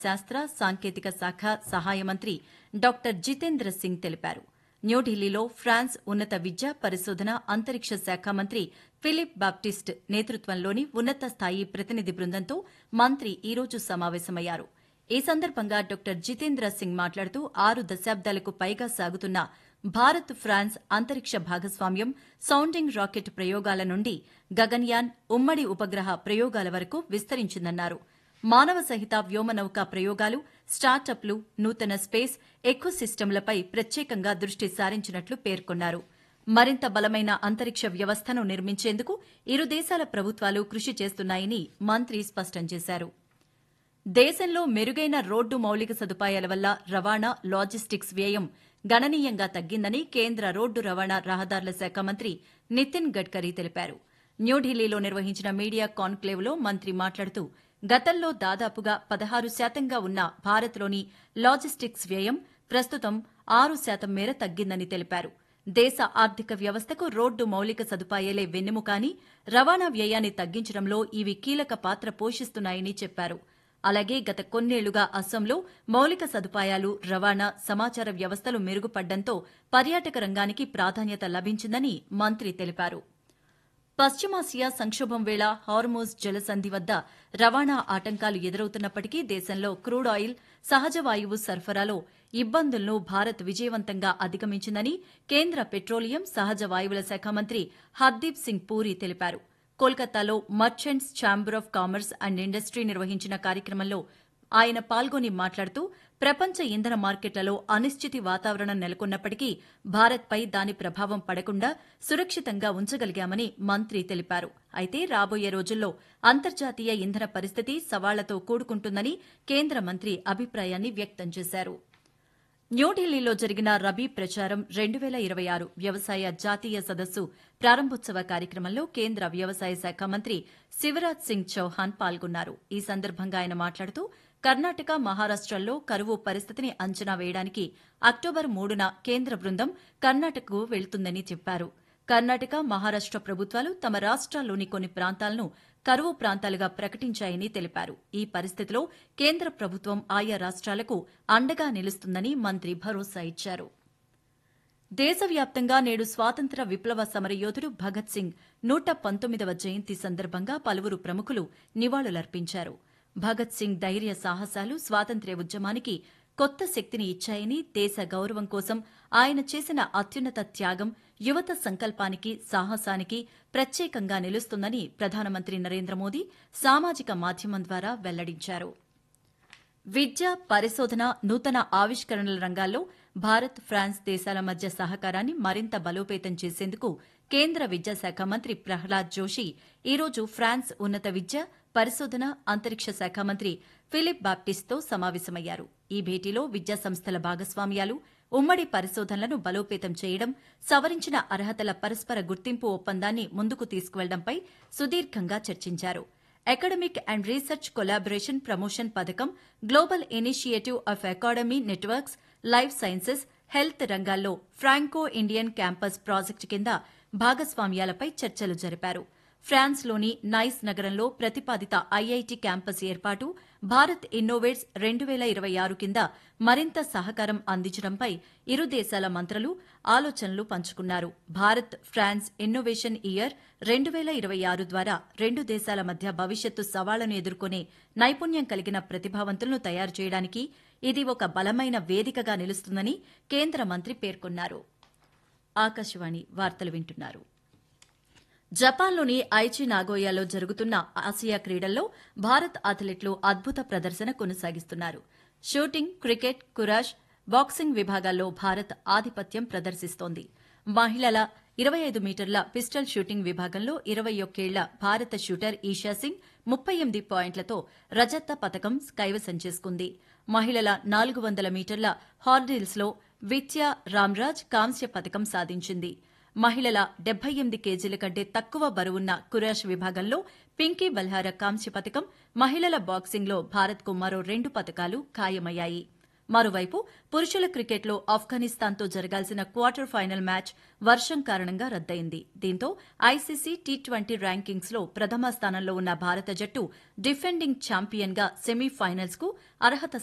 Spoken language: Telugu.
శాస్త్ర సాంకేతిక శాఖ సహాయ మంత్రి డాక్టర్ జితేంద్ర సింగ్ తెలిపారు న్యూఢిల్లీలో ఫ్రాన్స్ ఉన్నత విద్య పరిశోధన అంతరిక్ష శాఖ మంత్రి ఫిలిప్ బాప్టిస్ట్ నేతృత్వంలోని ఉన్నత స్థాయి ప్రతినిధి బృందంతో మంత్రి ఈ రోజు సమావేశమయ్యారు ఈ సందర్భంగా డాక్టర్ జితేంద్ర సింగ్ మాట్లాడుతూ ఆరు దశాబ్దాలకు పైగా సాగుతున్న భారత్ ఫ్రాన్స్ అంతరిక్ష భాగస్వామ్యం సౌండింగ్ రాకెట్ ప్రయోగాల నుండి గగన్యాన్ ఉమ్మడి ఉపగ్రహ ప్రయోగాల వరకు విస్తరించిందన్నారు మానవ సహిత వ్యోమనౌక ప్రయోగాలు స్టార్టప్లు నూతన స్పేస్ ఎకోసిస్టమ్లపై ప్రత్యేకంగా దృష్టి సారించినట్లు పేర్కొన్నారు మరింత బలమైన అంతరిక్ష వ్యవస్థను నిర్మించేందుకు ఇరు దేశాల ప్రభుత్వాలు కృషి చేస్తున్నాయని మంత్రి స్పష్టం చేశారు దేశంలో మెరుగైన రోడ్డు మౌలిక సదుపాయాల వల్ల రవాణా లాజిస్టిక్స్ వ్యయం గణనీయంగా తగ్గిందని కేంద్ర రోడ్డు రవాణా రహదారుల శాఖ మంత్రి నితిన్ గడ్కరీ తెలిపారు న్యూఢిల్లీలో నిర్వహించిన మీడియా కాన్క్లేవ్లో మంత్రి మాట్లాడుతూ గతంలో దాదాపుగా పదహారు శాతంగా ఉన్న భారత్లోని లాజిస్టిక్స్ వ్యయం ప్రస్తుతం ఆరు శాతం మేర తగ్గిందని తెలిపారు దేశ ఆర్థిక వ్యవస్థకు రోడ్డు మౌలిక సదుపాయాలే వెన్నెముకాని రవాణా వ్యయాన్ని తగ్గించడంలో ఇవి కీలక పాత్ర పోషిస్తున్నాయని చెప్పారు అలాగే గత కొన్నేళ్లుగా అస్సాంలో మౌలిక సదుపాయాలు రవాణా సమాచార వ్యవస్థలు మెరుగుపడ్డంతో పర్యాటక రంగానికి ప్రాధాన్యత లభించిందని మంత్రి తెలిపారు పశ్చిమాసియా సంక్షోభం వేళ హార్మోజ్ జలసంధి వద్ద రవాణా ఆటంకాలు ఎదురవుతున్నప్పటికీ దేశంలో క్రూడ్ ఆయిల్ సహజ వాయువు సరఫరాలో ఇబ్బందులను భారత్ విజయవంతంగా అధిగమించిందని కేంద్ర పెట్రోలియం సహజ వాయువుల శాఖ మంత్రి హర్దీప్ సింగ్ పూరి తెలిపారు కోల్కతాలో merchants chamber of commerce and industry నిర్వహించిన కార్యక్రమంలో ఆయన పాల్గొని మాట్లాడుతూ ప్రపంచ ఇంధన మార్కెట్లలో అనిశ్చితి వాతావరణం నెలకొన్నప్పటికీ భారత్పై దాని ప్రభావం పడకుండా సురక్షితంగా ఉంచగలిగామని మంత్రి తెలిపారు అయితే రాబోయే రోజుల్లో అంతర్జాతీయ ఇంధన పరిస్థితి సవాళ్లతో కూడుకుంటుందని కేంద్ర మంత్రి అభిప్రాయాన్ని వ్యక్తం చేశారు న్యూఢిల్లీలో జరిగిన రబీ ప్రచారం రెండు వేల ఇరవై ఆరు వ్యవసాయ జాతీయ సదస్సు ప్రారంభోత్సవ కార్యక్రమంలో కేంద్ర వ్యవసాయ శాఖ మంత్రి శివరాజ్ సింగ్ చౌహాన్ పాల్గొన్నారు ఈ సందర్భంగా ఆయన మాట్లాడుతూ కర్ణాటక మహారాష్టల్లో కరువు పరిస్థితిని అంచనా వేయడానికి అక్టోబర్ మూడున కేంద్ర బృందం కర్ణాటకకు వెళ్తుందని చెప్పారు కర్ణాటక మహారాష్ట ప్రభుత్వాలు తమ రాష్ట్రాల్లోని కొన్ని ప్రాంతాలను కరువు ప్రాంతాలుగా ప్రకటించాయని తెలిపారు ఈ పరిస్థితిలో కేంద్ర ప్రభుత్వం ఆయా రాష్ట్రాలకు అండగా నిలుస్తుందని మంత్రి భరోసా ఇచ్చారు దేశవ్యాప్తంగా నేడు స్వాతంత్ర విప్లవ సమరయోధుడు భగత్ సింగ్ నూట పంతొమ్మిదవ జయంతి సందర్భంగా పలువురు ప్రముఖులు నివాళులర్పించారు భగత్ సింగ్ ధైర్య సాహసాలు స్వాతంత్ర్య ఉద్యమానికి కొత్త శక్తిని ఇచ్చాయని దేశ గౌరవం కోసం ఆయన చేసిన అత్యున్నత త్యాగం యువత సంకల్పానికి సాహసానికి ప్రత్యేకంగా నిలుస్తుందని ప్రధానమంత్రి నరేంద్ర మోదీ సామాజిక మాధ్యమం ద్వారా వెల్లడించారు విద్య పరిశోధన నూతన ఆవిష్కరణల రంగాల్లో భారత్ ఫ్రాన్స్ దేశాల మధ్య సహకారాన్ని మరింత బలోపేతం చేసేందుకు కేంద్ర విద్యాశాఖ మంత్రి ప్రహ్లాద్ జోషి ఈరోజు ఫ్రాన్స్ ఉన్నత విద్య పరిశోధన అంతరిక్ష శాఖ మంత్రి ఫిలిప్ బాప్టిస్ట్తో సమావేశమయ్యారు ఈ భేటీలో విద్యాసంస్థల భాగస్వామ్యాలు ఉమ్మడి పరిశోధనలను బలోపేతం చేయడం సవరించిన అర్హతల పరస్పర గుర్తింపు ఒప్పందాన్ని ముందుకు తీసుకువెళ్లడంపై సుదీర్ఘంగా చర్చించారు academic and research collaboration promotion పథకం global initiative of academy networks life sciences health రంగాల్లో ఫ్రాంకో ఇండియన్ క్యాంపస్ ప్రాజెక్టు కింద భాగస్వామ్యాలపై చర్చలు జరిపారు ఫ్రాన్స్లోని నైస్ నగరంలో ప్రతిపాదిత ఐఐటి క్యాంపస్ ఏర్పాటు భారత్ ఇన్నోవేట్స్ రెండు వేల ఇరవై ఆరు కింద మరింత సహకారం అందించడంపై ఇరు దేశాల మంత్రులు ఆలోచనలు పంచుకున్నారు భారత్ ఫ్రాన్స్ ఇన్నోవేషన్ ఇయర్ రెండు వేల ఇరవై ఆరు ద్వారా రెండు దేశాల మధ్య భవిష్యత్తు సవాళ్లను ఎదుర్కొనే నైపుణ్యం కలిగిన ప్రతిభావంతులను తయారు చేయడానికి ఇది ఒక బలమైన వేదికగా నిలుస్తుందని కేంద్ర మంత్రి పేర్కొన్నారు ఆకాశవాణి వార్తలు వింటున్నారు జపాన్లోని ఐచి నాగోయాలో జరుగుతున్న ఆసియా క్రీడల్లో భారత్ అథ్లెట్లు అద్భుత ప్రదర్శన కొనసాగిస్తున్నారు షూటింగ్ క్రికెట్ కురాష్ బాక్సింగ్ విభాగాల్లో భారత్ ఆధిపత్యం ప్రదర్శిస్తోంది మహిళల ఇరవై ఐదు మీటర్ల పిస్టల్ షూటింగ్ విభాగంలో ఇరవై ఒక్కేళ్ల భారత షూటర్ ఈషా సింగ్ ముప్పై ఎనిమిది పాయింట్లతో రజత పథకం కైవసం చేసుకుంది మహిళల నాలుగు వందల మీటర్ల హార్డిల్స్లో విత్యా రామ్రాజ్ కాంస్య పథకం సాధించింది మహిళల డెబ్బై ఎనిమిది కేజీల కంటే తక్కువ బరువున్న కురాష్ విభాగంలో పింకీ బల్హార కాంస్య పథకం మహిళల బాక్సింగ్లో భారత్కు మరో రెండు పథకాలు ఖాయమయ్యాయి మరోవైపు పురుషుల క్రికెట్లో ఆఫ్ఘనిస్తాన్తో జరగాల్సిన క్వార్టర్ ఫైనల్ మ్యాచ్ వర్షం కారణంగా రద్దయింది దీంతో ఐసీసీ టీ ట్వంటీ ర్యాంకింగ్స్లో ప్రథమ స్థానంలో ఉన్న భారత జట్టు డిఫెండింగ్ ఛాంపియన్గా సెమీఫైనల్స్కు అర్హత